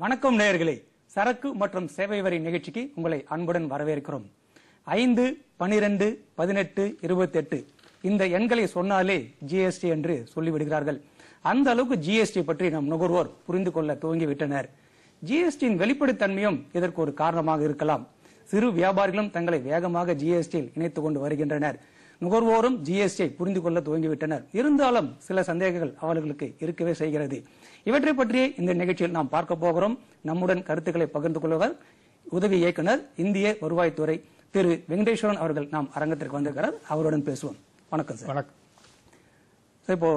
வணக்கம் நேயர்களே சரக்கு மற்றும் சேவை வரி நிகழ்ச்சிக்கு உங்களை அன்புடன் வரவேற்கிறோம் ஐந்து பனிரெண்டு பதினெட்டு இருபத்தெட்டு இந்த எண்களை சொன்னாலே ஜிஎஸ்டி என்று சொல்லிவிடுகிறார்கள் அந்த அளவுக்கு ஜிஎஸ்டி பற்றி நம் நுகர்வோர் புரிந்து கொள்ள துவங்கிவிட்டனர் ஜிஎஸ்டியின் வெளிப்படைத்தன்மையும் இதற்கு ஒரு காரணமாக இருக்கலாம் சிறு வியாபாரிகளும் தங்களை வேகமாக ஜிஎஸ்டியில் இணைத்துக் கொண்டு வருகின்றனர் நுகர்வோரும் ஜிஎஸ்டியை புரிந்து கொள்ள துவங்கிவிட்டனர் இருந்தாலும் சில சந்தேகங்கள் அவர்களுக்கு இருக்கவே செய்கிறது இவற்றை பற்றியே இந்த நிகழ்ச்சியில் நாம் பார்க்க போகிறோம் நம்முடன் கருத்துக்களை பகிர்ந்து கொள்வர் உதவி இயக்குனர் இந்திய வருவாய்த்துறை திரு வெங்கடேஸ்வரன் அவர்கள் நாம் அரங்கத்திற்கு வந்திருக்கிறார் அவருடன் பேசுவோம் வணக்கம் சார் வணக்கம் சார் இப்போ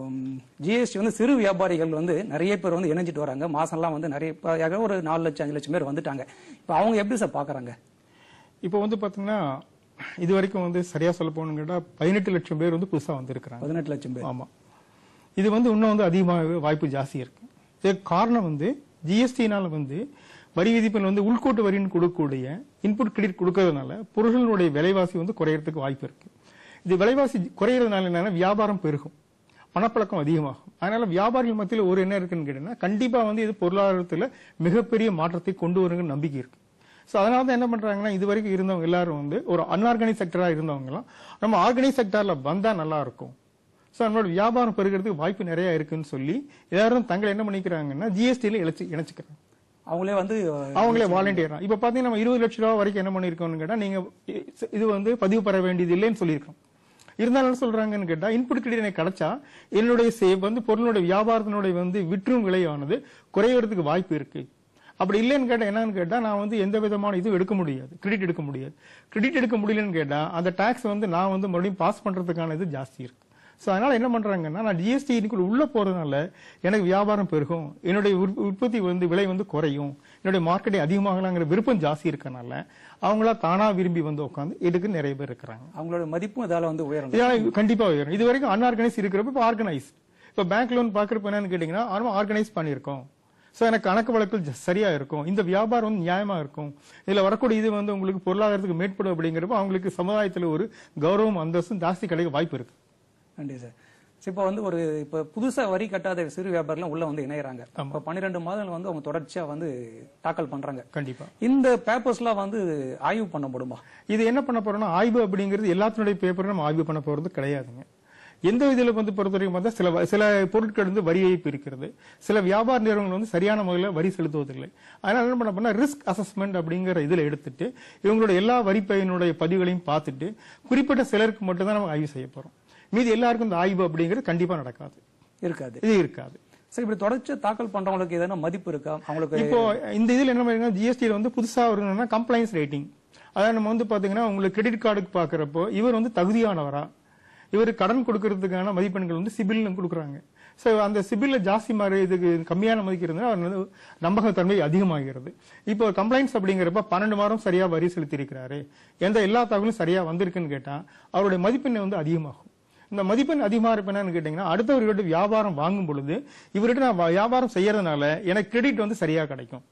ஜிஎஸ்டி வந்து சிறு வியாபாரிகள் வந்து நிறைய பேர் வந்து இணைஞ்சிட்டு வராங்க மாசம்லாம் வந்து நிறைய இப்ப ஏற்கனவே ஒரு நாலு லட்சம் அஞ்சு லட்சம் பேர் வந்துட்டாங்க இப்போ அவங்க எப்படி சார் பாக்குறாங்க இப்போ வந்து பாத்தீங்கன்னா இது வரைக்கும் வந்து சரியா சொல்ல போகணும்னு கேட்டா பதினெட்டு லட்சம் பேர் வந்து புதுசா வந்திருக்கிறாங்க பதினெட்டு லட்சம் பேர் ஆமா இது வந்து இன்னும் வந்து அதிகமாக வாய்ப்பு ஜாஸ்தி இருக்கு இதுக்கு காரணம் வந்து ஜிஎஸ்டினால வந்து வரி விதிப்பில் வந்து உள்கோட்டு வரின்னு கொடுக்கக்கூடிய இன்புட் கிரெடிட் கொடுக்கறதுனால பொருள்களுடைய விலைவாசி வந்து குறையறதுக்கு வாய்ப்பு இருக்கு இது விலைவாசி குறையறதுனால என்னன்னா வியாபாரம் பெருகும் பணப்பழக்கம் அதிகமாகும் அதனால வியாபாரிகள் மத்தியில் ஒரு என்ன இருக்குன்னு கேட்டீங்கன்னா கண்டிப்பா வந்து இது பொருளாதாரத்துல மிகப்பெரிய மாற்றத்தை கொண்டு வருங்கிற நம்பிக்கை இருக்கு சோ அதனால தான் என்ன பண்றாங்கன்னா இது வரைக்கும் இருந்தவங்க எல்லாரும் வந்து ஒரு அன்ஆர்கனைஸ் செக்டரா இருந்தவங்க எல்லாம் நம்ம ஆர்கனைஸ் செக்டர்ல வந்தா நல்லா இருக்கும் சோ நம்மளோட வியாபாரம் பெருகிறதுக்கு வாய்ப்பு நிறைய இருக்குன்னு சொல்லி எல்லாரும் தங்களை என்ன பண்ணிக்கிறாங்கன்னா ஜிஎஸ்டியில இணைச்சு இணைச்சுக்கிறாங்க அவங்களே வந்து அவங்களே வாலண்டியரா இப்ப பாத்தீங்கன்னா நம்ம இருபது லட்சம் ரூபாய் வரைக்கும் என்ன பண்ணிருக்கோம்னு கேட்டா நீங்க இது வந்து பதிவு பெற வேண்டியது இல்லைன்னு சொல்லியிருக்கோம் இருந்தாலும் என்ன சொல்றாங்கன்னு கேட்டா இன்புட் கிரெடிட் எனக்கு கிடைச்சா என்னுடைய சேவ் வந்து பொருளுடைய வியாபாரத்தினுடைய வந்து விற்றும் விலையானது குறையறதுக்கு வாய்ப்பு இருக்கு அப்படி இல்லைன்னு கேட்டா என்னன்னு கேட்டா நான் வந்து எந்த விதமான இதுவும் எடுக்க முடியாது கிரெடிட் எடுக்க முடியாது கிரெடிட் எடுக்க முடியலன்னு கேட்டா அந்த டாக்ஸ் வந்து நான் வந்து மறுபடியும் பாஸ் பண்றதுக்கான இது ஜாஸ்தி இருக்கு சோ அதனால என்ன பண்றாங்கன்னா நான் ஜிஎஸ்டி இன்னைக்குள்ள உள்ள போறதுனால எனக்கு வியாபாரம் பெருகும் என்னுடைய உற்- உற்பத்தி வந்து விலை வந்து குறையும் என்னுடைய மார்க்கெட்டை அதிகமாகலாங்கிற விருப்பம் ஜாஸ்தி இருக்கனால அவங்களா தானா விரும்பி வந்து உட்காந்து இதுக்கு நிறைய பேர் இருக்கிறாங்க அவங்களோட மதிப்பும் இதால வந்து உயரும் இதனால கண்டிப்பா உயரும் இது வரைக்கும் அன்ஆர்கனைஸ் இருக்கிறப்ப இப்போ ஆர்கனைஸ் இப்ப பேங்க் லோன் பாக்குறப்ப என்னன்னு கேட்டீங்கன்னா ஆர்கனைஸ் பண்ணியிருக்கோம் சோ எனக்கு கணக்கு வழக்குகள் ஜ- சரியா இருக்கும் இந்த வியாபாரம் வந்து நியாயமா இருக்கும் இதுல வரக்கூடிய இது வந்து உங்களுக்கு பொருளாதாரத்துக்கு மேற்படும் அப்படிங்கிறப்ப அவங்களுக்கு சமுதாயத்துல ஒரு கௌரவம் அந்தஸ்தும் ஜாஸ்தி கிடைக்க வாய்ப்பு இருக்கு நன்றி சார் சரி, இப்போ வந்து ஒரு இப்ப புதுசா வரி கட்டாத சிறு வியாபாரிகள் உள்ள வந்து இணையறாங்க இப்ப பன்னிரெண்டு மாதங்கள் வந்து அவங்க தொடர்ச்சியா வந்து தாக்கல் பண்றாங்க கண்டிப்பா இந்த பேப்பர்ஸ்லாம் வந்து ஆய்வு பண்ணப்படுமா இது என்ன பண்ண போறோம்னா ஆய்வு அப்படிங்கிறது எல்லாத்தினுடைய பேப்பரும் நம்ம ஆய்வு பண்ண போறது கிடையாதுங்க எந்த இதில் வந்து பொறுத்த வரைக்கும் பார்த்தா சில வ- சில பொருட்கள் வந்து வரி ஏய்ப்பு இருக்கிறது சில வியாபார நிறுவனங்கள் வந்து சரியான முறையில் வரி செலுத்துவதில்லை அதனால என்ன பண்ண போனா ரிஸ்க் அசஸ்மெண்ட் அப்படிங்கிற இதுல எடுத்துட்டு இவங்களோட எல்லா வரி பயனுடைய பதிவுகளையும் பார்த்துட்டு குறிப்பிட்ட சிலருக்கு மட்டும் தான் நம்ம ஆய்வு செய்ய போறோம் மீதி எல்லாருக்கும் இந்த ஆய்வு அப்படிங்கிறது கண்டிப்பா நடக்காது இருக்காது இது இருக்காது சரி இப்படி தொடர்ச்சியா தாக்கல் பண்றவங்களுக்கு எதனா மதிப்பு இருக்கா அவங்களுக்கு இப்போ இந்த இதுல என்ன பண்ணுங்க ஜிஎஸ்டியில் வந்து புதுசா வருங்கன்னா கம்ப்ளைன்ஸ் ரேட்டிங் அதாவது நம்ம வந்து பாத்தீங்கன்னா உங்களுக்கு கிரெடிட் கார்டுக்கு பாக்குறப்போ இவர் வந்து தகுதியானவரா இவர் கடன் கொடுக்கறதுக்கான மதிப்பெண்கள் வந்து சிபில்னு கொடுக்குறாங்க சோ அந்த சிபில்ல ஜாஸ்தி மாதிரி இதுக்கு கம்மியான மதிக்கிறது அவர் வந்து நம்பகத்தன்மை அதிகமாகிறது இப்போ கம்ப்ளைண்ட்ஸ் அப்படிங்கிறப்ப பன்னெண்டு வாரம் சரியா வரி செலுத்தி இருக்கிறாரு எந்த எல்லா தகவலும் சரியா வந்திருக்குன்னு கேட்டா அவருடைய மதிப்பெண் வந்து அதிகமாகும் இந்த மதிப்பெண் அதிகமா இருப்பேன்னு கேட்டீங்கன்னா அடுத்தவர்கிட்ட வியாபாரம் வாங்கும் பொழுது இவர்கிட்ட நான் வா- வியாபாரம் செய்யறதுனால எனக்கு கிரெடிட் வந்து சரியா கிடைக்கும்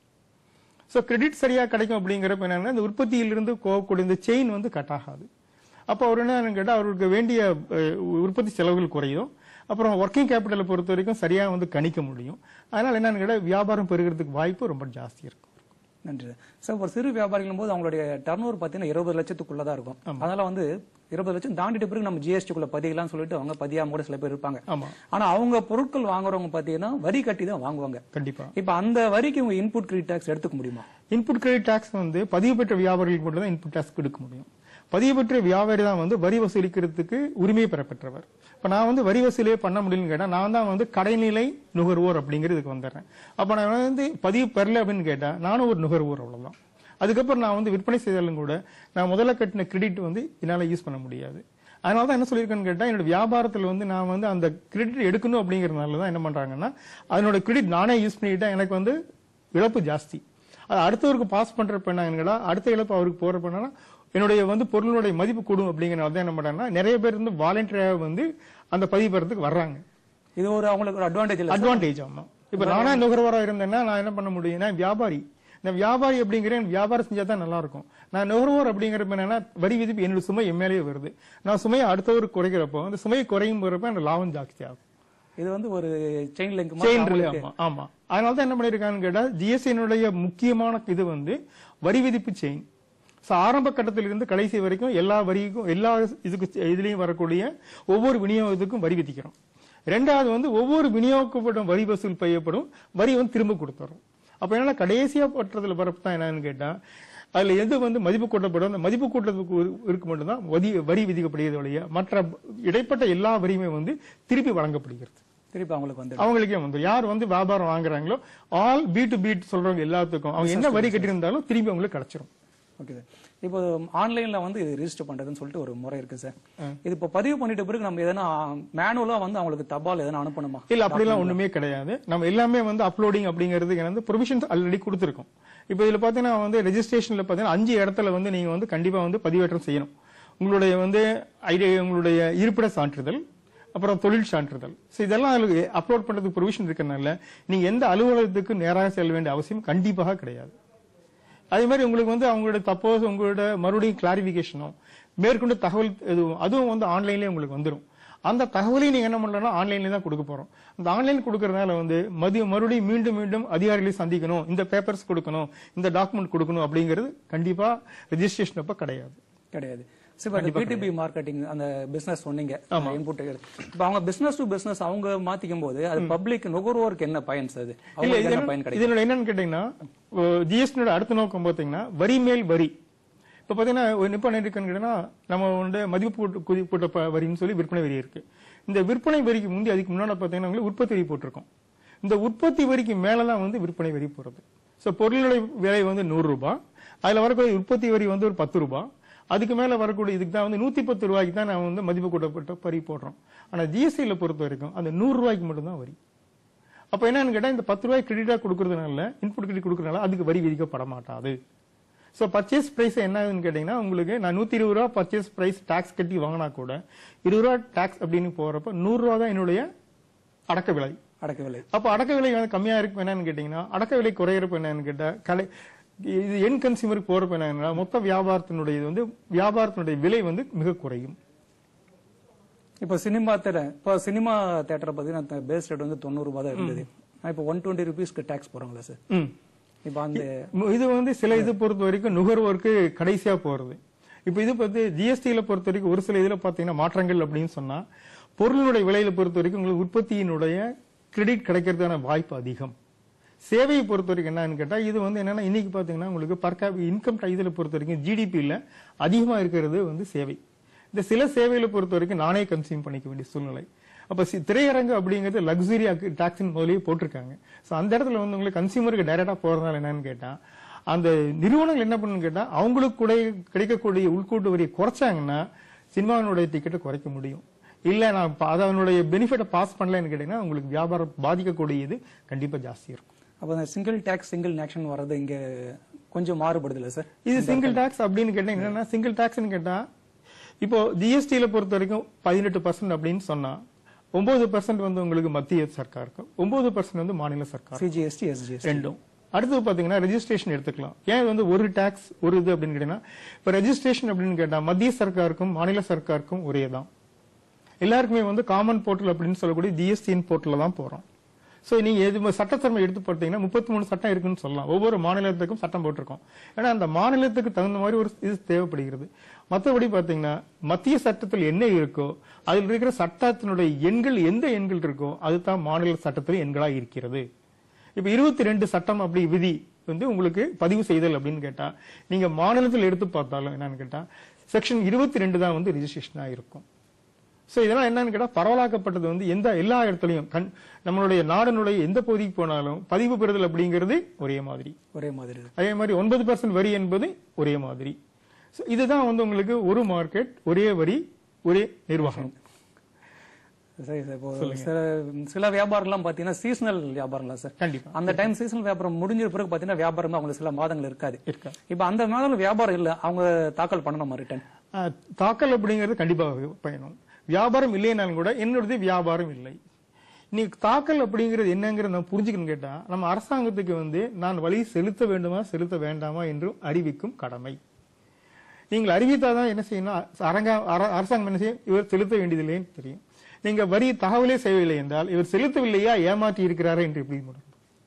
சோ கிரெடிட் சரியா கிடைக்கும் அப்படிங்கிறப்ப என்னன்னா இந்த உற்பத்தியிலிருந்து போகக்கூடிய இந்த செயின் வந்து கட் ஆகாது அப்போ அவர் என்ன கேட்டா அவருக்கு வேண்டிய அஹ், உற்பத்தி செலவுகள் குறையும் அப்புறம் ஒர்க்கிங் கேபிட்டலை பொறுத்த வரைக்கும் சரியா வந்து கணிக்க முடியும் அதனால என்னன்னு கேட்டா வியாபாரம் பெருகிறதுக்கு வாய்ப்பு ரொம்ப ஜாஸ்தி இருக்கும் நன்றி சார். சார் ஒரு சிறு வியாபாரிகள் போது அவங்களுடைய டர்ன் ஓவர் பார்த்தீங்கன்னா இருபது லட்சத்துக்குள்ளதான் இருக்கும் அதனால வந்து இருபது லட்சம் தாண்டிட்ட பிறகு நம்ம ஜிஎஸ்டி குள்ள பதிகலாம்னு சொல்லிட்டு அவங்க பதியாம கூட சில பேர் இருப்பாங்க ஆமா ஆனா அவங்க பொருட்கள் வாங்குறவங்க பாத்தீங்கன்னா வரி கட்டி தான் வாங்குவாங்க கண்டிப்பா இப்ப அந்த வரிக்கு உங்க இன்புட் கிரெடிட் டாக்ஸ் எடுத்துக்க முடியுமா இன்புட் கிரெடிட் டாக்ஸ் வந்து பதிவு பெற்ற வியாபாரிகளுக்கு மட்டும் தான் இன்புட் டாக்ஸ் கொடுக்க முடியும் பதிவு பெற்ற வியாபாரி தான் வந்து வரி வசூலிக்கிறதுக்கு உரிமை பெறப்பெற்றவர் இப்ப நான் வந்து வரி வசூலே பண்ண முடியலன்னு கேட்டா நான் தான் வந்து கடைநிலை நுகர்வோர் அப்படிங்கிறதுக்கு வந்துடுறேன் அப்ப நான் வந்து பதிவு பெறல அப்படின்னு கேட்டா நானும் ஒரு நுகர்வோர் அவ்வளவுதான் அதுக்கப்புறம் நான் வந்து விற்பனை செய்தாலும் கூட நான் முதல்ல கட்டின கிரெடிட் வந்து என்னால யூஸ் பண்ண முடியாது அதனால தான் என்ன சொல்லியிருக்கேன்னு கேட்டா என்னோட வியாபாரத்துல வந்து நான் வந்து அந்த கிரெடிட் எடுக்கணும் அப்படிங்கறதுனால தான் என்ன பண்றாங்கன்னா அதனோட கிரெடிட் நானே யூஸ் பண்ணிக்கிட்டா எனக்கு வந்து இழப்பு ஜாஸ்தி அது அடுத்தவருக்கு பாஸ் பண்றப்ப என்னங்கன்னா அடுத்த இழப்பு அவருக்கு போறப்ப என்னன்னா என்னுடைய வந்து பொருளுடைய மதிப்பு கூடும் அப்படிங்கறனால தான் என்ன பண்றாங்கன்னா நிறைய பேர் வந்து வாலண்டியரா வந்து அந்த பதிவு பெறதுக்கு வர்றாங்க இது ஒரு அவங்களுக்கு ஒரு அட்வான்டேஜ் இல்ல அட்வான்டேஜ் ஆமா இப்ப நானா நுகர்வோரா இருந்தேன்னா நான் என்ன பண்ண முடியும் நான் வியாபாரி நான் வியாபாரி அப்படிங்கிறேன் வியாபாரம் செஞ்சா தான் நல்லா இருக்கும் நான் நுகர்வோர் அப்படிங்கிறப்ப என்னன்னா வரி விதிப்பு என்னோட சுமை என் மேலேயே வருது நான் சுமையை அடுத்தவருக்கு குறைக்கிறப்போ அந்த சுமையை குறையும் போறப்ப அந்த லாபம் ஜாஸ்தி ஆகும் இது வந்து ஒரு செயின் லிங்க் செயின் ரிலே ஆமா ஆமா அதனால தான் என்ன பண்ணிருக்காங்கன்னு கேட்டா ஜிஎஸ்டியினுடைய முக்கியமான இது வந்து வரி விதிப்பு செயின் ஸோ ஆரம்ப கட்டத்திலிருந்து கடைசி வரைக்கும் எல்லா வரிக்கும் எல்லா இதுக்கு இதுலயும் வரக்கூடிய ஒவ்வொரு விநியோகத்துக்கும் வரி விதிக்கிறோம் ரெண்டாவது வந்து ஒவ்வொரு விநியோகிக்கப்படும் வரி வசூல் செய்யப்படும் வரி வந்து திரும்ப கொடுத்துறோம் அப்ப என்ன கடைசியா பற்றதுல வரப்பு தான் என்னன்னு கேட்டா அதுல எது வந்து மதிப்பு கூட்டப்படும் அந்த மதிப்பு கூட்டத்துக்கு இருக்கு மட்டும்தான் வரி வரி விதிக்கப்படுகிறது ஒழிய மற்ற இடைப்பட்ட எல்லா வரியுமே வந்து திருப்பி வழங்கப்படுகிறது திருப்பி அவங்களுக்கு வந்து அவங்களுக்கே வந்து யார் வந்து வியாபாரம் வாங்குறாங்களோ ஆல் பி டு பீட் சொல்றவங்க எல்லாத்துக்கும் அவங்க என்ன வரி கட்டியிருந்தாலும் திரும்பி அவங்களுக்கு கிடைச்சிரும் ஓகே சார் இப்போ ஆன்லைன்ல வந்து இது ரிஜிஸ்டர் பண்றதுன்னு சொல்லிட்டு ஒரு முறை இருக்கு சார் இது இப்போ பதிவு பண்ணிட்ட பிறகு நம்ம எதனா மேனுவலா வந்து அவங்களுக்கு தபால் எதனா அனுப்பணுமா இல்ல அப்படிலாம் ஒண்ணுமே கிடையாது நம்ம எல்லாமே வந்து அப்லோடிங் அப்படிங்கிறதுக்கு வந்து ப்ரொவிஷன்ஸ் ஆல்ரெடி கொடுத்துருக்கோம் இப்போ இதுல பாத்தீங்கன்னா வந்து ரெஜிஸ்ட்ரேஷன்ல பாத்தீங்கன்னா அஞ்சு இடத்துல வந்து நீங்க வந்து கண்டிப்பா வந்து பதிவேற்றம் செய்யணும் உங்களுடைய வந்து ஐடி உங்களுடைய இருப்பிட சான்றிதழ் அப்புறம் தொழில் சான்றிதழ் ஸோ இதெல்லாம் அதுல அப்லோட் பண்றதுக்கு ப்ரொவிஷன் இருக்கறனால நீங்க எந்த அலுவலகத்துக்கு நேராக செல்ல வேண்டிய அவசியம் கண்டிப்பாக கிடையாது அதே மாதிரி உங்களுக்கு வந்து அவங்களுடைய தப்போஸ் உங்களோட மறுபடியும் கிளாரிபிகேஷனோ மேற்கொண்டு தகவல் எதுவும் அதுவும் வந்து ஆன்லைன்லயே உங்களுக்கு வந்துடும் அந்த தகவலையும் நீங்க என்ன பண்ணலாம் ஆன்லைன்ல தான் கொடுக்க போறோம் அந்த ஆன்லைன் கொடுக்கறதுனால வந்து மதியம் மறுபடியும் மீண்டும் மீண்டும் அதிகாரிகளை சந்திக்கணும் இந்த பேப்பர்ஸ் கொடுக்கணும் இந்த டாக்குமெண்ட் கொடுக்கணும் அப்படிங்கிறது கண்டிப்பா ரெஜிஸ்ட்ரேஷன் அப்ப கிடையாது கிடையாது சரி இப்போ பிடிபி மார்க்கெட்டிங் அந்த பிசினஸ் சொன்னீங்க இன்புட் இப்போ அவங்க பிசினஸ் டு பிசினஸ் அவங்க மாத்திக்கும் போது அது பப்ளிக் நுகர்வோருக்கு என்ன பயன் சார் அது இல்ல அவங்களுக்கு இது என்ன பயன் கிடைக்கும் இதனோட என்னன்னு கேட்டீங்கன்னா ஜிஎஸ்டியோட அடுத்த நோக்கம் பாத்தீங்கன்னா வரி மேல் வரி இப்ப பாத்தீங்கன்னா ஒரு இப்ப என்ன இருக்குன்னு கேட்டீங்கன்னா நம்ம வந்து மதிப்பு போட்டு குதி- போட்ட ப- வரின்னு சொல்லி விற்பனை வரி இருக்கு இந்த விற்பனை வரிக்கு முந்தி அதுக்கு முன்னாடி பாத்தீங்கன்னா உங்களுக்கு உற்பத்தி வரி போட்டிருக்கோம் இந்த உற்பத்தி வரிக்கு மேலதான் வந்து விற்பனை வரி போறது சோ பொருளுடைய விலை வந்து நூறு ரூபாய் அதுல வரக்கூடிய உற்பத்தி வரி வந்து ஒரு பத்து ரூபாய் அதுக்கு மேல வரக்கூடிய இதுக்கு தான் வந்து நூத்தி பத்து ரூபாய்க்கு தான் நான் வந்து மதிப்பு கூட்டப்பட்ட வரி போடுறோம் ஆனா ஜிஎஸ்டியில பொறுத்த வரைக்கும் அந்த நூறு ரூபாய்க்கு மட்டும்தான் வரி அப்ப என்னன்னு கேட்டா இந்த பத்து ரூபாய் கிரெடிட்டா கொடுக்கறதுனால இன்புட் கிரெடிட் கொடுக்கறதுனால அதுக்கு வரி விதிக்கப்பட மாட்டாது சோ பர்ச்சேஸ் பிரைஸ் என்ன ஆகுதுன்னு கேட்டீங்கன்னா உங்களுக்கு நான் நூத்தி இருபது ரூபா பர்ச்சேஸ் பிரைஸ் டாக்ஸ் கட்டி வாங்கினா கூட இருபது ரூபா டாக்ஸ் அப்படின்னு போறப்ப நூறு ரூபா தான் என்னுடைய அடக்க விலை அடக்கவில்லை அப்ப அடக்க விலை வந்து கம்மியா இருக்கும் என்னன்னு கேட்டீங்கன்னா அடக்க விலை குறையறப்ப என்னன்னு கேட்டா கடை இது என் கன்சியூமருக்கு போறப்ப என்னன்னா மொத்த வியாபாரத்தினுடைய இது வந்து வியாபாரத்தினுடைய விலை வந்து மிக குறையும் இப்போ சினிமா தேட்டர் இப்போ சினிமா தேட்டரை பார்த்தீங்கன்னா பேஸ் ரேட் வந்து தொண்ணூறு ரூபாய் தான் இருந்தது இப்போ ஒன் டுவெண்ட்டி ருபீஸ்க்கு டேக்ஸ் போறாங்களா சார் ம் இப்போ அந்த இது வந்து சில இது பொறுத்த வரைக்கும் நுகர்வோருக்கு கடைசியா போறது இப்ப இது பத்தி ஜிஎஸ்டியில பொறுத்த வரைக்கும் ஒரு சில இதுல பாத்தீங்கன்னா மாற்றங்கள் அப்படின்னு சொன்னா பொருளினுடைய விலையில பொறுத்த வரைக்கும் உங்களுக்கு உற்பத்தியினுடைய கிரெடிட் கிடைக்கிறதுக்கான வாய்ப்பு அதிகம் சேவையை பொறுத்த வரைக்கும் என்னன்னு கேட்டா இது வந்து என்னன்னா இன்னைக்கு பாத்தீங்கன்னா உங்களுக்கு பர் இன்கம் இதுல பொறுத்த வரைக்கும் ஜிடிபியில அதிகமா இருக்கிறது வந்து சேவை இந்த சில சேவைகளை பொறுத்த வரைக்கும் நானே கன்சியூம் பண்ணிக்க வேண்டிய சூழ்நிலை அப்ப சி- திரையரங்கு அப்படிங்கிறது லக்ஸுரி டாக்ஸின் முதலே போட்டிருக்காங்க சோ அந்த இடத்துல வந்து உங்களுக்கு கன்சியூமருக்கு டைரக்டா போறதுனால என்னன்னு கேட்டா அந்த நிறுவனங்கள் என்ன பண்ணுன்னு கேட்டா அவங்களுக்கு கூட கிடைக்கக்கூடிய உள்கூட்டு வரியை குறைச்சாங்கன்னா சினிமாவினுடைய டிக்கெட்டை குறைக்க முடியும் இல்ல நான் ப- அதனுடைய பெனிஃபிட்டை பாஸ் பண்ணலன்னு கேட்டீங்கன்னா உங்களுக்கு வியாபாரம் பாதிக்கக்கூடியது கண்டிப்பா ஜாஸ்தி இருக்கும் அப்போ அந்த சிங்கிள் டேக்ஸ் சிங்கிள் நேஷன் வர்றது இங்க கொஞ்சம் மாறுபடுது இல்லை சார் இது சிங்கிள் டாக்ஸ் அப்படின்னு கேட்டா என்னன்னா சிங்கிள் டாக்ஸ்னு கேட்டா இப்போ ஜிஎஸ்டியில பொறுத்த வரைக்கும் பதினெட்டு பர்சன்ட் அப்படின்னு சொன்னா ஒன்பது பர்சன்ட் வந்து உங்களுக்கு மத்திய சர்க்காருக்கு ஒன்பது பர்சன்ட் வந்து மாநில சர்க்கார் சிஜிஎஸ்டி எஸ்ஜிஎஸ்டி ரெண்டும் அடுத்தது பாத்தீங்கன்னா ரெஜிஸ்ட்ரேஷன் எடுத்துக்கலாம் ஏன் இது வந்து ஒரு டாக்ஸ் ஒரு இது அப்படின்னு கேட்டீங்கன்னா இப்ப ரெஜிஸ்ட்ரேஷன் அப்படின்னு கேட்டா மத்திய சர்க்காருக்கும் மாநில சர்க்காருக்கும் ஒரே தான் எல்லாருக்குமே வந்து காமன் போர்ட்டல் அப்படின்னு சொல்லக்கூடிய ஜிஎஸ்டியின் போர்ட்டல்ல தான் போறோம் சோ நீங்க எது சட்டத்தன்மை எடுத்து பார்த்தீங்கன்னா முப்பத்தி மூணு சட்டம் இருக்குன்னு சொல்லலாம் ஒவ்வொரு மாநிலத்துக்கும் சட்டம் போட்டிருக்கோம் ஏன்னா அந்த மாநிலத்துக்கு தகுந்த மாதிரி ஒரு இது தேவைப்படுகிறது மற்றபடி பாத்தீங்கன்னா மத்திய சட்டத்தில் என்ன இருக்கோ அதில் இருக்கிற சட்டத்தினுடைய எண்கள் எந்த எண்கள் இருக்கோ அதுதான் மாநில சட்டத்தில் எண்களா இருக்கிறது இப்ப இருபத்தி ரெண்டு சட்டம் அப்படி விதி வந்து உங்களுக்கு பதிவு செய்தல் அப்படின்னு கேட்டா நீங்க மாநிலத்தில் எடுத்து பார்த்தாலும் என்னன்னு கேட்டா செக்ஷன் இருபத்தி ரெண்டு தான் வந்து ரிஜிஸ்ட்ரேஷனா இருக்கும் சோ இதெல்லாம் என்னன்னு கேட்டா பரவலாக்கப்பட்டது வந்து எந்த எல்லா இடத்துலயும் கண் நம்மளுடைய நாடனுடைய எந்த பகுதிக்கு போனாலும் பதிவு பெறுதல் அப்படிங்கிறது ஒரே மாதிரி ஒரே மாதிரி இருக்கு அதே மாதிரி ஒன்பது பர்சன்ட் வரி என்பது ஒரே மாதிரி So இதுதான் வந்து உங்களுக்கு ஒரு மார்க்கெட் ஒரே வரி ஒரே நிர்வாகம் சரி சார் இப்போ சில சில வியாபாரம்லாம் பாத்தீங்கன்னா சீசனல் வியாபாரம்லாம் சார் கண்டிப்பா அந்த டைம் சீசனல் வியாபாரம் முடிஞ்ச பிறகு பாத்தீங்கன்னா வியாபாரம் அவங்களுக்கு சில மாதங்கள் இருக்காது இருக்கா இப்போ அந்த மாதம் வியாபாரம் இல்ல அவங்க தாக்கல் பண்ணணுமா ரிட்டர்ன் ஆஹ், தாக்கல் அப்படிங்கிறது கண்டிப்பாக பயணம் வியாபாரம் இல்லைனாலும் கூட என்னோடது வியாபாரம் இல்லை நீ தாக்கல் அப்படிங்கிறது என்னங்கிறத நான் புரிஞ்சுக்கணும் கேட்டா நம்ம அரசாங்கத்துக்கு வந்து நான் வழி செலுத்த வேண்டுமா செலுத்த வேண்டாமா என்று அறிவிக்கும் கடமை நீங்கள் அறிவித்தாதான் என்ன செய்யணும் அரங்க அர- அரசாங்கம் என்ன செய்யும் இவர் செலுத்த வேண்டியதில்லைன்னு தெரியும் நீங்க வரி தகவலே செய்யவில்லை என்றால் இவர் செலுத்தவில்லையா ஏமாற்றி இருக்கிறாரா என்று எப்படி முடியும்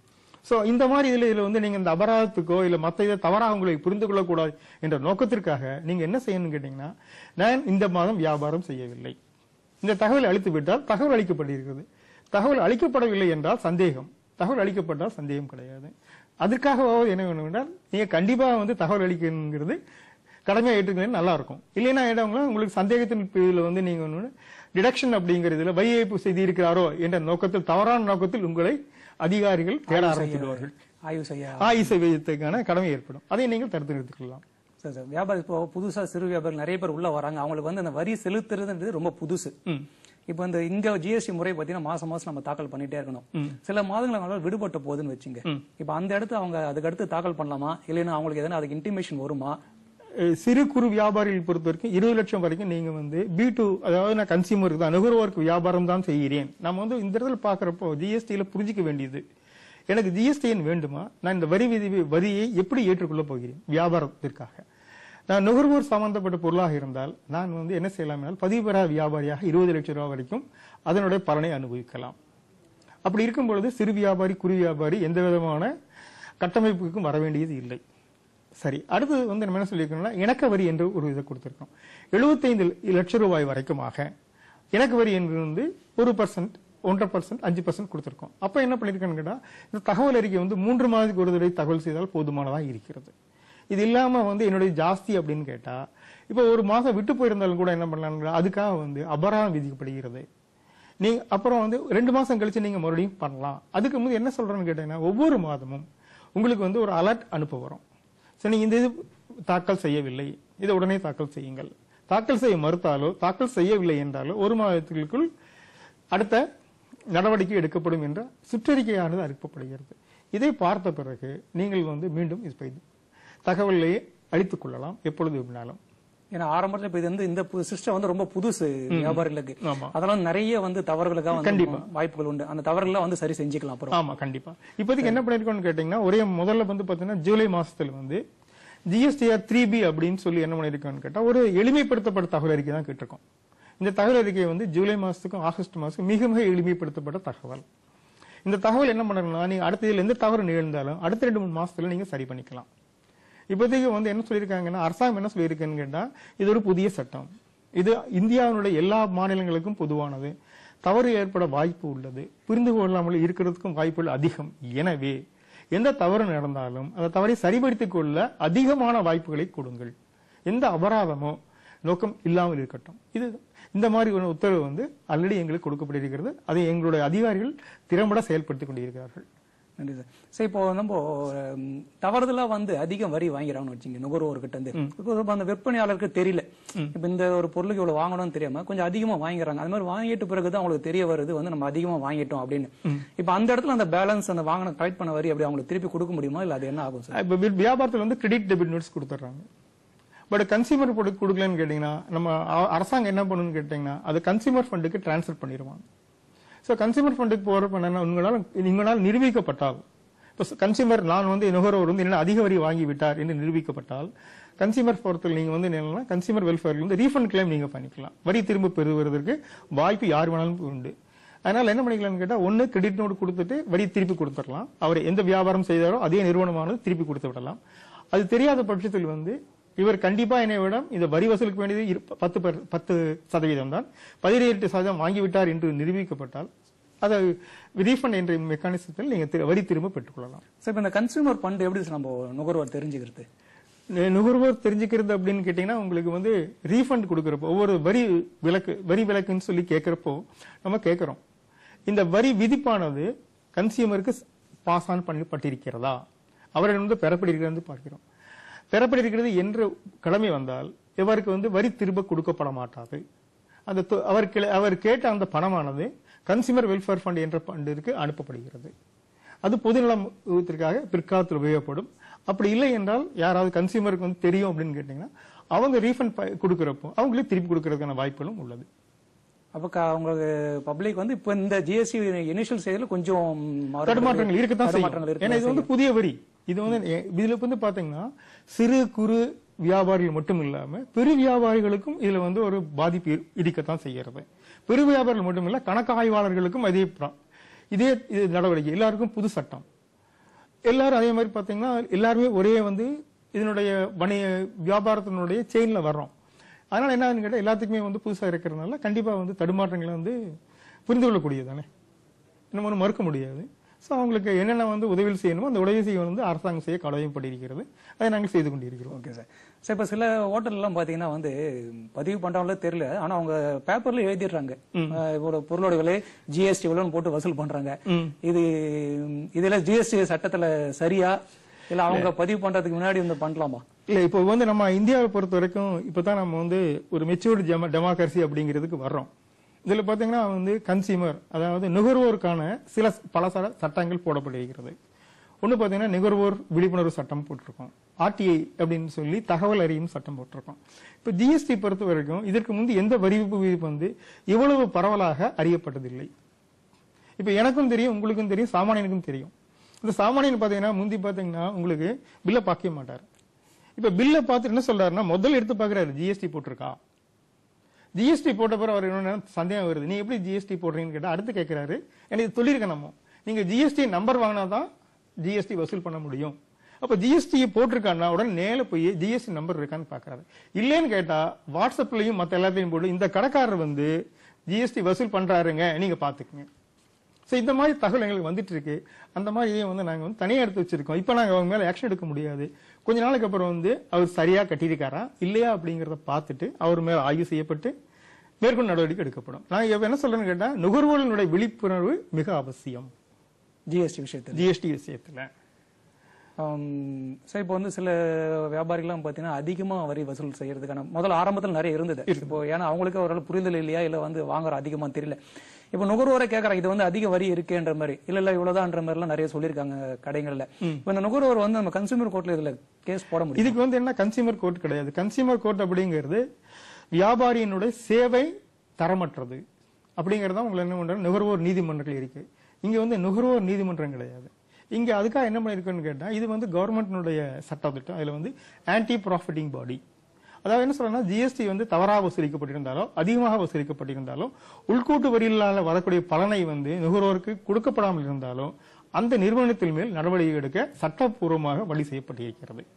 சோ இந்த மாதிரி இதுல இதுல வந்து நீங்க இந்த அபராதத்துக்கோ இல்ல மத்த இதை தவறாக உங்களை புரிந்து கொள்ளக்கூடாது என்ற நோக்கத்திற்காக நீங்க என்ன செய்யணும்னு கேட்டீங்கன்னா நான் இந்த மாதம் வியாபாரம் செய்யவில்லை இந்த தகவல் அளித்து விட்டால் தகவல் அளிக்கப்பட்டிருக்கிறது தகவல் அளிக்கப்படவில்லை என்றால் சந்தேகம் தகவல் அளிக்கப்பட்டால் சந்தேகம் கிடையாது அதற்காகவாவது என்ன வேணும் என்றால் நீங்க கண்டிப்பா வந்து தகவல் அளிக்கணுங்கிறது கடமையா ஏற்றுக்கிறது நல்லா இருக்கும் இல்லைன்னா இடங்களா உங்களுக்கு சந்தேகத்தின் பேரில் வந்து நீங்க ஒன்று டிடக்ஷன் அப்படிங்கிறதுல வரி ஏய்ப்பு செய்து இருக்கிறாரோ என்ற நோக்கத்தில் தவறான நோக்கத்தில் உங்களை அதிகாரிகள் தேட ஆரம்பித்துடுவார்கள் ஆய்வு செய்ய ஆய்வு செய்வதற்கான கடமை ஏற்படும் அதை நீங்கள் தடுத்து நிறுத்திக் கொள்ளலாம் சரி சார் வியாபாரி இப்போ புதுசா சிறு வியாபாரி நிறைய பேர் உள்ள வராங்க அவங்களுக்கு வந்து அந்த வரி செலுத்துறதுன்றது ரொம்ப புதுசு ம். இப்போ இந்த இங்க ஜிஎஸ்டி முறை பாத்தீங்கன்னா மாசம் மாசம் நம்ம தாக்கல் பண்ணிட்டே இருக்கணும் சில மாதங்கள் அவங்களால விடுபட்ட போகுதுன்னு வச்சுங்க இப்போ அந்த இடத்து அவங்க அதுக்கு அடுத்து தாக்கல் பண்ணலாமா இல்லைன்னா அவங்களுக்கு எதனா அதுக்கு இன்டிமேஷன் வருமா அஹ் சிறு குறு வியாபாரிகள் பொறுத்த வரைக்கும் இருபது லட்சம் வரைக்கும் நீங்க வந்து பி டூ அதாவது நான் கன்சியூமருக்கு தான் நுகர்வோருக்கு வியாபாரம் தான் செய்கிறேன் நம்ம வந்து இந்த இடத்துல பாக்குறப்போ ஜிஎஸ்டியில புரிஞ்சிக்க வேண்டியது எனக்கு ஜிஎஸ்டிஎன் வேண்டுமா நான் இந்த வரி விதி வரியை எப்படி ஏற்றுக்கொள்ள போகிறேன் வியாபாரத்திற்காக நான் நுகர்வோர் சம்பந்தப்பட்ட பொருளாக இருந்தால் நான் வந்து என்ன செய்யலாம் என்றால் பதிவு பெறா வியாபாரியாக இருபது லட்சம் ரூபாய் வரைக்கும் அதனுடைய பலனை அனுபவிக்கலாம் அப்படி இருக்கும் பொழுது சிறு வியாபாரி குறு வியாபாரி எந்த விதமான கட்டமைப்புக்கும் வர வேண்டியது இல்லை சரி அடுத்தது வந்து நம்ம என்ன சொல்லியிருக்கோம்னா இணக்க வரி என்று ஒரு இதை கொடுத்திருக்கோம் 75 லட்சம் ரூபாய் வரைக்குமாக இணக்க வரி என்று வந்து ஒரு பர்சன்ட் ஒன்றரை பர்சன்ட் அஞ்சு பர்சன்ட் கொடுத்திருக்கோம் அப்ப என்ன பண்ணிருக்கேன்னு கேட்டா இந்த தகவல் அறிக்கை வந்து மூன்று மாதத்துக்கு ஒரு தடவை தகவல் செய்தால் போதுமானதா இருக்கிறது இது இல்லாம வந்து என்னுடைய ஜாஸ்தி அப்படின்னு கேட்டா இப்ப ஒரு மாசம் விட்டு போயிருந்தாலும் கூட என்ன பண்ணலாம் அதுக்காக வந்து அபராதம் விதிக்கப்படுகிறது நீங்க அப்புறம் வந்து ரெண்டு மாசம் கழிச்சு நீங்க மறுபடியும் பண்ணலாம் அதுக்கு முந்தைய என்ன சொல்றேன்னு கேட்டீங்கன்னா ஒவ்வொரு மாதமும் உங்களுக்கு வந்து ஒரு அலர்ட் அனுப்ப வரும் சரி நீங்க இந்த இது தாக்கல் செய்யவில்லை இதை உடனே தாக்கல் செய்யுங்கள் தாக்கல் செய்ய மறுத்தாலோ தாக்கல் செய்யவில்லை என்றாலோ ஒரு மாதத்திற்குள் அடுத்த நடவடிக்கை எடுக்கப்படும் என்ற சுற்றறிக்கையானது அறிவிக்கப்படுகிறது இதை பார்த்த பிறகு நீங்கள் வந்து மீண்டும் இது தகவலை அளித்துக் கொள்ளலாம் எப்பொழுது வேணாலும் ஏன்னா ஆரம்பத்துல இப்ப இது வந்து இந்த சிஸ்டம் வந்து ரொம்ப புதுசு வியாபாரிகளுக்கு ஆமா. அதெல்லாம் நிறைய வந்து தவறுகளுக்காக வந்து கண்டிப்பா. வாய்ப்புகள் உண்டு அந்த தவறுகளை வந்து சரி செஞ்சுக்கலாம் அப்புறம் ஆமா கண்டிப்பா இப்போதைக்கு என்ன பண்ணிருக்கோம்னு கேட்டீங்கன்னா ஒரே முதல்ல வந்து பாத்தீங்கன்னா ஜூலை மாசத்துல வந்து ஜிஎஸ்டிஆர் த்ரீ பி அப்படின்னு சொல்லி என்ன பண்ணிருக்கோம்னு கேட்டா ஒரு எளிமைப்படுத்தப்பட்ட தகவல் அறிக்கை தான் கேட்டிருக்கோம் இந்த தகவல் அறிக்கை வந்து ஜூலை மாசத்துக்கும் ஆகஸ்ட் மாசத்துக்கும் மிக மிக எளிமைப்படுத்தப்பட்ட தகவல் இந்த தகவல் என்ன பண்ணணும்னா நீங்க அடுத்த இதுல எந்த தவறு நிகழ்ந்தாலும் அடுத்த ரெண்டு மூணு மாசத்துல நீங்க சரி பண்ணிக்கலாம் இப்போதைக்கு வந்து என்ன சொல்லியிருக்காங்கன்னா அரசாங்கம் என்ன சொல்லியிருக்குன்னு கேட்டா இது ஒரு புதிய சட்டம் இது இந்தியாவினுடைய எல்லா மாநிலங்களுக்கும் பொதுவானது தவறு ஏற்பட வாய்ப்பு உள்ளது புரிந்து கொள்ளாமல் இருக்கிறதுக்கும் வாய்ப்புகள் அதிகம் எனவே எந்த தவறு நடந்தாலும் அந்த தவறை சரிபடுத்திக் கொள்ள அதிகமான வாய்ப்புகளை கொடுங்கள் எந்த அபராதமோ நோக்கம் இல்லாமல் இருக்கட்டும் இது இந்த மாதிரி ஒரு உத்தரவு வந்து ஆல்ரெடி எங்களுக்கு கொடுக்கப்பட்டிருக்கிறது அதை எங்களுடைய அதிகாரிகள் திறம்பட செயல்படுத்திக் கொண்டிருக்கிறார்கள் நன்றி சார் சரி இப்போ நம்ம ம், தவறுதலா வந்து அதிகம் வரி வாங்கிறாங்கன்னு வச்சுங்க நுகர்வோர்கிட்ட இருந்து இப்போ அந்த விற்பனையாளருக்கு தெரியல இப்ப இந்த ஒரு பொருளுக்கு இவ்வளவு வாங்கணும்னு தெரியாம கொஞ்சம் அதிகமா வாங்கிடுறாங்க அது மாதிரி வாங்கிட்டு பிறகுதான் அவங்களுக்கு தெரிய வருது வந்து நம்ம அதிகமா வாங்கிட்டோம் அப்படின்னு இப்ப அந்த இடத்துல அந்த பேலன்ஸ் அந்த வாங்கின கலெக்ட் பண்ண வரி அப்படி அவங்களுக்கு திருப்பி கொடுக்க முடியுமா இல்ல அது என்ன ஆகும் சார் இப்ப வி- வியாபாரத்துல வந்து கிரெடிட் டெபிட் நோட்ஸ் கொடுத்துட்றாங்க பட் கன்சியூமர் ப்ராடக்ட் கொடுக்கலன்னு கேட்டீங்கன்னா நம்ம அ- அரசாங்கம் என்ன பண்ணணும்னு கேட்டீங்கன்னா அது கன்சியூமர் ஃபண்டுக்கு டிரான்ஸ்ஃபர் பண்ணிடுவாங்க ஸோ கன்சியூமர் ஃபண்டுக்கு போற பண்ணா உங்களால் உங்களால் நிரூபிக்கப்பட்டால் இப்போ கன்சியூமர் நான் வந்து நுகர்வோர் வந்து என்ன அதிக வரி வாங்கி விட்டார் என்று நிரூபிக்கப்பட்டால் கன்சியூமர் பொறுத்தல் நீங்க வந்து என்னன்னா கன்சியூமர் வெல்ஃபேர்ல வந்து ரீஃபண்ட் கிளைம் நீங்க பண்ணிக்கலாம் வரி திரும்ப பெறுவதற்கு வாய்ப்பு யார் வேணாலும் உண்டு அதனால என்ன பண்ணிக்கலாம்னு கேட்டா ஒன்னு கிரெடிட் நோட் கொடுத்துட்டு வரி திருப்பி கொடுத்துடலாம் அவர் எந்த வியாபாரம் செய்தாரோ அதே நிறுவனமானது திருப்பி கொடுத்து விடலாம் அது தெரியாத பட்சத்தில் வந்து இவர் கண்டிப்பா என்னை விட இந்த வரி வசூலுக்கு வேண்டியது இரு- பத்து per- பத்து சதவீதம் தான் பதினெட்டு சதவீதம் வாங்கிவிட்டார் என்று நிரூபிக்கப்பட்டால் அதை ரீஃபண்ட் என்ற மெக்கானிசத்தில் நீங்க திரு- வரி திரும்ப பெற்றுக்கொள்ளலாம் சார் இப்ப இந்த கன்சூமர் ஃபண்ட் எப்படி நம்ம நுகர்வோர் தெரிஞ்சுக்கிறது நு- நுகர்வோர் தெரிஞ்சுக்கிறது அப்படின்னு கேட்டீங்கன்னா உங்களுக்கு வந்து ரீஃபண்ட் கொடுக்கறப்போ ஒவ்வொரு வரி விலக்கு வரி விலக்குன்னு சொல்லி கேட்கறப்போ நம்ம கேட்கிறோம் இந்த வரி விதிப்பானது கன்சியூமருக்கு பாஸ் ஆன் பண்ணப்பட்டிருக்கிறதா அவரிடம் வந்து பெறப்பட்டிருக்கிறது பார்க்கிறோம் பெறப்பட்டிருக்கிறது என்ற கடமை வந்தால் இவருக்கு வந்து வரி திரும்ப கொடுக்கப்பட மாட்டாது அந்த தொ- அவர் கிள- அவர் கேட்ட அந்த பணமானது கன்சியூமர் வெல்ஃபேர் ஃபண்ட் என்ற ஃபண்டிற்கு அனுப்பப்படுகிறது அது பொதுநலத்திற்காக பிற்காலத்தில் உபயோகப்படும் அப்படி இல்லை என்றால் யாராவது கன்சியூமருக்கு வந்து தெரியும் அப்படின்னு கேட்டீங்கன்னா அவங்க ரீஃபண்ட் கொடுக்கறப்போ அவங்களே திருப்பி கொடுக்கறதுக்கான வாய்ப்புகளும் உள்ளது அப்ப க- உங்களுக்கு பப்ளிக் வந்து இப்ப இந்த ஜிஎஸ்டி இனிஷியல் ஸ்டேஜ்ல கொஞ்சம் மாறுபாடு- தடுமாற்றங்கள் இருக்கத்தான் தடுமாற்றங்கள் செய்யும் ஏன்னா இது வந்து புதிய வரி இது வந்து எ- இதுல வந்து பாத்தீங்கன்னா சிறு குறு வியாபாரிகள் மட்டும் இல்லாம பெரு வியாபாரிகளுக்கும் இதுல வந்து ஒரு பாதிப்பு இரு- இருக்கத்தான் செய்கிறது பெரு வியாபாரிகள் மட்டும் இல்ல கணக்கு ஆய்வாளர்களுக்கும் அதே பிர- இதே இது நடவடிக்கை எல்லாருக்கும் புது சட்டம் எல்லாரும் அதே மாதிரி பாத்தீங்கன்னா எல்லாருமே ஒரே வந்து இதனுடைய வணிக வியாபாரத்தினுடைய செயின்ல வர்றோம் அதனால என்னன்னு கேட்டா எல்லாத்துக்குமே வந்து புதுசா இருக்கிறதுனால கண்டிப்பா வந்து தடுமாற்றங்களை வந்து புரிந்து கொள்ளக்கூடியது தானே நம்ம ஒன்றும் மறுக்க முடியாது ஸோ அவங்களுக்கு என்னென்ன வந்து உதவி செய்யணுமோ அந்த உதவி செய்ய வந்து அரசாங்கம் செய்ய கடமைப்பட்டிருக்கிறது அதை நாங்கள் செய்து கொண்டிருக்கிறோம் ஓகே சார் சார் இப்போ சில ஹோட்டல்லாம் பார்த்தீங்கன்னா வந்து பதிவு பண்றவங்களே தெரியல ஆனா அவங்க பேப்பர்ல எழுதிடுறாங்க அஹ் இவ்வளோ பொருளோட விலை ஜிஎஸ்டி இவ்வளோன்னு போட்டு வசூல் பண்றாங்க ம். இது இதுல ஜிஎஸ்டி சட்டத்துல சரியா இல்ல அவங்க பதிவு பண்றதுக்கு முன்னாடி வந்து பண்ணலாமா இல்ல இப்போ வந்து நம்ம இந்தியாவை பொறுத்த வரைக்கும் இப்பதான் நம்ம வந்து ஒரு மெச்சூர்டு டெமோக்ரஸி அப்படிங்கிறதுக்கு வர்றோம் இதுல பாத்தீங்கன்னா வந்து கன்சியூமர் அதாவது நுகர்வோருக்கான சில பல சட சட்டங்கள் போடப்பட்டிருக்கிறது ஒண்ணு பாத்தீங்கன்னா நுகர்வோர் விழிப்புணர்வு சட்டம் போட்டிருக்கோம் ஆர்டிஐ அப்படின்னு சொல்லி தகவல் அறியும் சட்டம் போட்டிருக்கோம் இப்ப ஜிஎஸ்டி பொறுத்த வரைக்கும் இதற்கு முந்தி எந்த வரி விதிப்பு வந்து இவ்வளவு பரவலாக அறியப்பட்டதில்லை இப்ப எனக்கும் தெரியும் உங்களுக்கும் தெரியும் சாமானியனுக்கும் தெரியும் இந்த சாமானியன் பாத்தீங்கன்னா முந்தி பாத்தீங்கன்னா உங்களுக்கு பில்ல பார்க்கவே மாட்டாரு இப்ப பில்ல பார்த்து என்ன சொல்றாருன்னா முதல்ல எடுத்து பாக்குறாரு ஜிஎஸ்டி போட்டிருக்கா ஜிஎஸ்டி போட்ட பிறகு அவர் என்ன சந்தேகம் வருது நீ எப்படி ஜிஎஸ்டி போடுறீங்கன்னு கேட்டா அடுத்து கேட்கிறாரு எனக்கு சொல்லியிருக்கேன் நம்ம நீங்க ஜிஎஸ்டி நம்பர் வாங்கினா தான் ஜிஎஸ்டி வசூல் பண்ண முடியும் அப்ப ஜிஎஸ்டி போட்டிருக்கான்னா உடனே நேர போய் ஜிஎஸ்டி நம்பர் இருக்கான்னு பாக்குறாரு இல்லைன்னு கேட்டா வாட்ஸ்அப்லயும் மத்த எல்லாத்தையும் போட்டு இந்த கடைக்காரர் வந்து ஜிஎஸ்டி வசூல் பண்றாருங்க நீங்க பாத்துக்கங்க சோ இந்த மாதிரி தகவல் எங்களுக்கு வந்துட்டு இருக்கு அந்த மாதிரி இதையும் வந்து நாங்க வந்து தனியா எடுத்து வச்சிருக்கோம் இப்ப நாங்க அவங்க மேல ஆக்ஷன் எடுக்க முடியாது கொஞ்ச நாளுக்கு அப்புறம் வந்து அவர் சரியா கட்டியிருக்காரா இல்லையா அப்படிங்கறத பார்த்துட்டு அவர் மேல ஆய்வு செய்யப்பட்டு மேற்கொண்டு நடவடிக்கை எடுக்கப்படும் நான் இப்ப என்ன சொல்றேன்னு கேட்டா நுகர்வோர்களுடைய விழிப்புணர்வு மிக அவசியம் ஜிஎஸ்டி விஷயத்துல ஜிஎஸ்டி விஷயத்துல ஆம், சார் இப்போ வந்து சில வியாபாரிகள்லாம் பார்த்தீங்கன்னா அதிகமா வரி வசூல் செய்யறதுக்கான முதல்ல ஆரம்பத்தில் நிறைய இருந்தது இப்போ ஏன்னா அவங்களுக்கு ஒரு புரிதல் இல்லையா இல்ல வந்து வாங்குற அதிகமா தெரியல இப்போ நுகர்வோரை கேட்கறாங்க இது வந்து அதிக வரி இருக்குன்ற மாதிரி இல்ல இல்ல இவ்வளவுதான்ற மாதிரி எல்லாம் நிறைய சொல்லியிருக்காங்க கடைகள்ல இப்போ இந்த நுகர்வோர் வந்து நம்ம கன்சூமர் கோர்ட்ல இதுல கேஸ் போட முடியும் இதுக்கு வந்து என்ன கன்சியூமர் கோர்ட் கிடையாது கன்சியூமர் கோர்ட் அப்படிங்கிறது வியாபாரியினுடைய சேவை தரமற்றது அப்படிங்கறது தான் உங்களை என்ன பண்றாங்க நுகர்வோர் நீதிமன்றங்கள் இருக்கு இங்க வந்து நுகர்வோர் நீதிமன்றம் கிடையாது இங்க அதுக்காக என்ன பண்ணிருக்குன்னு கேட்டா இது வந்து கவர்மெண்ட்னுடைய சட்டத்திட்டம் அதுல வந்து ஆன்டி ப்ராஃபிட்டிங் பாடி அதாவது என்ன சொல்றேன்னா ஜிஎஸ்டி வந்து தவறாக வசூலிக்கப்பட்டிருந்தாலோ அதிகமாக வசூலிக்கப்பட்டிருந்தாலும் உள்கூட்டு வரியிலான வரக்கூடிய பலனை வந்து நுகர்வோருக்கு கொடுக்கப்படாமல் இருந்தாலும் அந்த நிறுவனத்தின் மேல் நடவடிக்கை எடுக்க சட்டப்பூர்வமாக வழி செய்யப்பட்டிருக்கிறது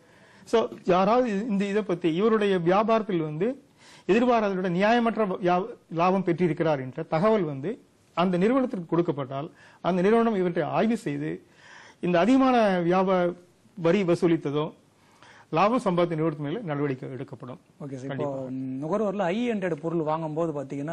சோ யாராவது இந்த இதை பத்தி இவருடைய வியாபாரத்தில் வந்து எதிர்பாராத விட நியாயமற்ற வியா- லாபம் பெற்றிருக்கிறார் என்ற தகவல் வந்து அந்த நிறுவனத்திற்கு கொடுக்கப்பட்டால் அந்த நிறுவனம் இவற்றை ஆய்வு செய்து இந்த அதிகமான வியாபார வரி வசூலித்ததோ லாபம் சம்பாதித்த நிறுவனத்தின் மேல நடவடிக்கை எடுக்கப்படும் ஓகே சார் இப்போ ம், நுகர்வோர்ல ஐ ஹண்ட்ரட் பொருள் வாங்கும்போது பாத்தீங்கன்னா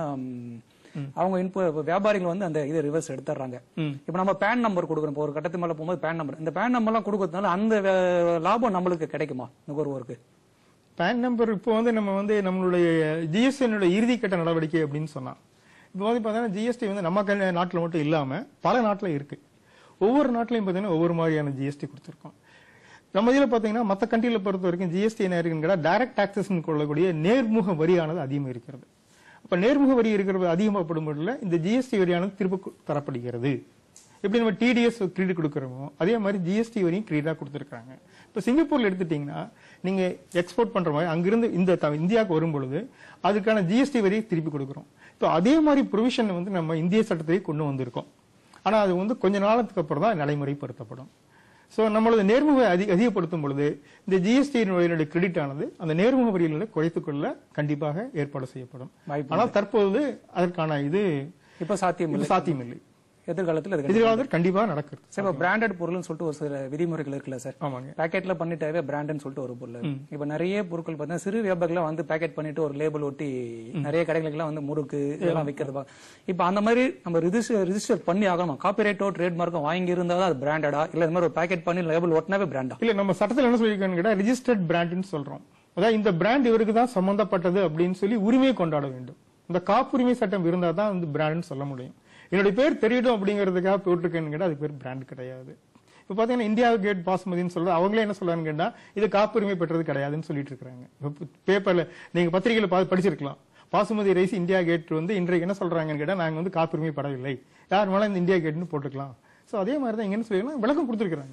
ம், அவங்க இன்போ வியாபாரிகள் வந்து அந்த இதை ரிவர்ஸ் எடுத்துறாங்க ம். இப்போ நம்ம பேன் நம்பர் கொடுக்குறோம் இப்போ ஒரு கட்டத்து மேல போகும்போது பேன் நம்பர் இந்த பேன் நம்பர்லாம் கொடுக்கறதுனால அந்த வே- லாபம் நம்மளுக்கு கிடைக்குமா நுகர்வோருக்கு பேன் நம்பர் இப்போ வந்து நம்ம வந்து நம்மளுடைய ஜிஎஸ்டி இறுதி கட்ட நடவடிக்கை அப்படின்னு சொன்னா இப்போ வந்து பார்த்தீங்கன்னா ஜிஎஸ்டி வந்து நம்ம க- நாட்டுல மட்டும் இல்லாம பல நாட்டுல இருக்கு ஒவ்வொரு நாட்டிலையும் பார்த்தீங்கன்னா ஒவ்வொரு மாதிரியான ஜிஎஸ்டி கொடுத்துருக்கோம் நம்ம இதில் பார்த்தீங்கன்னா மற்ற கண்ட்ரில பொறுத்த வரைக்கும் ஜிஎஸ்டி என்ன இருக்குன்னு கேட்டா டைரக்ட் டாக்ஸஸ் கொள்ளக்கூடிய நேர்முக வரியானது அதிகமாக இருக்கிறது அப்ப நேர்முக வரி இருக்கிறது அதிகமாகப்படும் பொழுதுல இந்த ஜிஎஸ்டி வரியானது திரும்ப கு- தரப்படுகிறது எப்படி நம்ம டிடிஎஸ் கிரெடிட் கொடுக்குறோமோ அதே மாதிரி ஜிஎஸ்டி வரியும் கிரெடிட்டா கொடுத்துருக்காங்க இப்போ சிங்கப்பூர்ல எடுத்துட்டீங்கன்னா நீங்க எக்ஸ்போர்ட் பண்ற மாதிரி அங்கிருந்து இந்த த- இந்தியாவுக்கு வரும் பொழுது அதுக்கான ஜிஎஸ்டி வரியை திருப்பி கொடுக்குறோம் இப்போ அதே மாதிரி ப்ரொவிஷன் வந்து நம்ம இந்திய சட்டத்திலே கொண்டு வந்திருக்கோம் ஆனா அது வந்து கொஞ்ச நாளத்துக்கு அப்புறம் தான் நடைமுறைப்படுத்தப்படும் சோ நம்மளது நேர்முக அதி அதிகப்படுத்தும் பொழுது இந்த ஜிஎஸ்டி கிரெடிட் ஆனது அந்த நேர்முக வரியில குறைத்துக் கொள்ள கண்டிப்பாக ஏற்பாடு செய்யப்படும் வாய்ப்பு ஆனால் தற்போது அதற்கான இது இப்போ சாத்தியம் இல்லை இது சாத்தியமில்லை எதிர்காலத்தில் அது கண்டிப்பா- எதிர்காலத்தில் கண்டிப்பா நடக்கிறது சார் இப்போ பிராண்டட் பொருள்னு சொல்லிட்டு ஒரு சில விதிமுறைகள் இருக்குல்ல சார் ஆமாங்க பேக்கெட்ல பண்ணிட்டாவே பிராண்ட்னு சொல்லிட்டு ஒரு பொருள் இப்ப நிறைய பொருட்கள் பார்த்தீங்கன்னா சிறு வியாபாரிகள் வந்து பேக்கெட் பண்ணிட்டு ஒரு லேபிள் ஒட்டி நிறைய கடைகளுக்கு வந்து முறுக்கு இதெல்லாம் விற்கிறது பா- இப்ப அந்த மாதிரி நம்ம ரிஜிஸ்டர் ரிஜிஸ்டர் பண்ணி ஆகணும் காப்பிரைட்டோ ட்ரேட் மார்க்கும் வாங்கி இருந்தா தான் அது பிராண்டடா இல்ல இந்த மாதிரி ஒரு பேக்கெட் பண்ணி லேபிள் ஒட்டினாவே பிராண்டா இல்ல நம்ம சட்டத்தில் என்ன சொல்லியிருக்கோம்னு கேட்டா ரிஜிஸ்டர்ட் பிராண்ட்னு சொல்றோம் அதாவது இந்த பிராண்ட் இவருக்கு தான் சம்பந்தப்பட்டது அப்படின்னு சொல்லி உரிமையை கொண்டாட வேண்டும் இந்த காப்புரிமை சட்டம் இருந்தா தான் வந்து பிராண்ட்னு சொல்ல முடியும் என்னுடைய பேர் தெரியட்டும் அப்படிங்கிறதுக்காக போட்டிருக்கேன்னு கேட்டா அதுக்கு பேர் பிராண்ட் கிடையாது இப்ப பாத்தீங்கன்னா இந்தியா கேட் பாஸ்மதின்னு சொல்றது அவங்களே என்ன சொல்றாங்கன்னு கேட்டா இது காப்புரிமை பெற்றது கிடையாதுன்னு சொல்லிட்டு இருக்காங்க பேப்பர்ல நீங்க பத்திரிகையில பா- படிச்சிருக்கலாம் பாசுமதி ரைஸ் இந்தியா கேட் வந்து இன்றைக்கு என்ன சொல்றாங்கன்னு கேட்டா நாங்க வந்து காப்புரிமை படவில்லை யார் வேணா இந்த இந்தியா கேட்னு போட்டுக்கலாம் சோ அதே மாதிரி தான் இங்க என்ன சொல்லிருக்காங்க விளக்கம் கொடுத்துருக்காங்க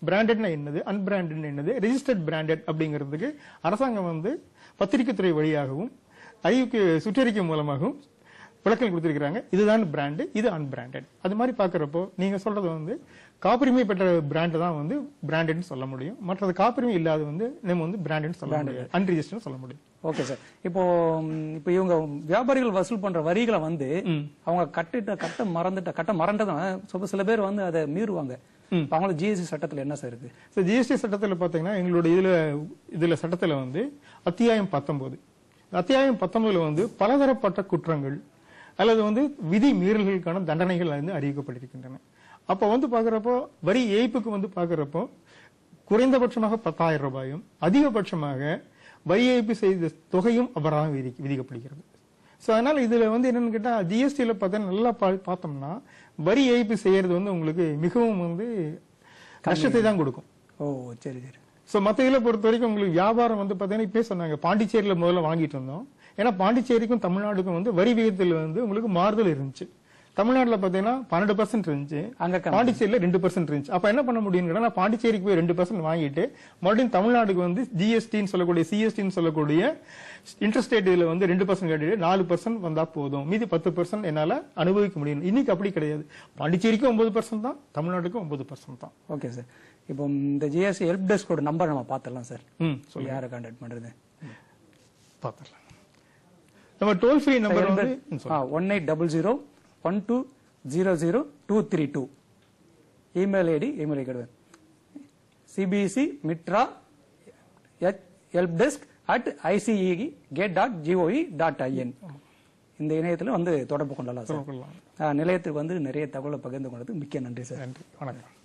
பிராண்டட்னா என்னது அன்பிராண்டட் என்னது ரெஜிஸ்டர்ட் பிராண்டட் அப்படிங்கிறதுக்கு அரசாங்கம் வந்து பத்திரிகை துறை வழியாகவும் அறிவிக்கை சுற்றறிக்கை மூலமாகவும் விளக்கல் கொடுத்திருக்கிறாங்க இதுதான் பிராண்டு இது அன்பிராண்டட் அது மாதிரி பார்க்கறப்போ நீங்க சொல்றது வந்து காப்புரிமை பெற்ற பிராண்ட் தான் வந்து பிராண்டட்னு சொல்ல முடியும் மற்றது காப்புரிமை இல்லாத வந்து நம்ம வந்து பிராண்டட்னு சொல்ல முடியாது அன்ரிஜிஸ்டர்னு சொல்ல முடியும் ஓகே சார் இப்போ ம், இப்போ இவங்க வியாபாரிகள் வசூல் பண்ற வரிகளை வந்து ம். அவங்க கட்டிட்ட கட்ட மறந்துட்ட கட்ட மறந்ததான் சில- சில பேர் வந்து அதை மீறுவாங்க இப்ப அவங்களுக்கு ஜிஎஸ்டி சட்டத்துல என்ன சார் இருக்கு ஸோ ஜிஎஸ்டி சட்டத்தில் பார்த்தீங்கன்னா எங்களுடைய இதுல இதுல சட்டத்தில் வந்து அத்தியாயம் பத்தொன்பது அத்தியாயம் பத்தொன்பதுல வந்து பலதரப்பட்ட குற்றங்கள் அல்லது வந்து விதி மீறல்களுக்கான தண்டனைகள் வந்து அறிவிக்கப்பட்டிருக்கின்றன அப்ப வந்து பார்க்கறப்போ வரி ஏய்ப்புக்கு வந்து பார்க்கறப்போ குறைந்தபட்சமாக பத்தாயிரம் ரூபாயும் அதிகபட்சமாக வரி ஏய்ப்பு செய்த தொகையும் அபராதம் விதி விதிக்கப்படுகிறது ஸோ அதனால இதுல வந்து என்னன்னு கேட்டா ஜிஎஸ்டியில் பார்த்தா நல்லா பா- பார்த்தோம்னா வரி ஏய்ப்பு செய்யறது வந்து உங்களுக்கு மிகவும் வந்து நஷ்டத்தை தான் கொடுக்கும் ஓ சரி சரி சோ மத்த இதுல பொறுத்த வரைக்கும் உங்களுக்கு வியாபாரம் வந்து பாத்தீங்கன்னா இப்பயே சொன்னாங்க பாண்டிச்சேரியில முதல்ல வாங்கிட்டு இருந்தோம் ஏன்னா பாண்டிச்சேரிக்கும் தமிழ்நாடுக்கும் வந்து வரி விகிதத்தில் வந்து உங்களுக்கு மாறுதல் இருந்துச்சு தமிழ்நாட்டுல பாத்தீங்கன்னா பன்னெண்டு பர்சன்ட் இருந்துச்சு அங்க கம்மி. பாண்டிச்சேரியில ரெண்டு பர்சன்ட் இருந்துச்சு அப்ப என்ன பண்ண முடியும்னா நான் பாண்டிச்சேரிக்கு போய் ரெண்டு பர்சன்ட் வாங்கிட்டு மறுபடியும் தமிழ்நாடுக்கு வந்து ஜிஎஸ்டின்னு சொல்லக்கூடிய சிஎஸ்டின்னு சொல்லக்கூடிய இன்ட்ரெஸ்டேட் இதுல வந்து ரெண்டு பர்சன்ட் கட்டிட்டு நாலு பர்சன்ட் வந்தா போதும் மீதி பத்து பர்சன்ட் என்னால அனுபவிக்க முடியும் இன்னைக்கு அப்படி கிடையாது பாண்டிச்சேரிக்கும் ஒன்பது பர்சன்ட் தான் தமிழ்நாட்டுக்கும் ஒன்பது பர்சன்ட் தான் ஓகே சார் இப்போ இந்த ஜிஎஸ்டி ஹெல்ப் டெஸ்கோட நம்பர் நம்ம பார்த்துடலாம் சார் ம் சொல்லி யாரை கான்டாக்ட் பண்றது பார்த்துடலாம் நம்ம டோல் ஃப்ரீ நம்பர் வந்து ம், சொல்லுங்க. One eight double zero one two zero zero two three two email ID email ID CBC Mitra help desk at ICE gate dot GOV dot IN இந்த இணையத்தில் வந்து தொடர்பு கொள்ளலாம் சார் கொள்ளலாம். ஆ, நிலையத்துக்கு வந்து நிறைய தகவலை பகிர்ந்து கொண்டதுக்கு மிக்க நன்றி சார் நன்றி வணக்கம்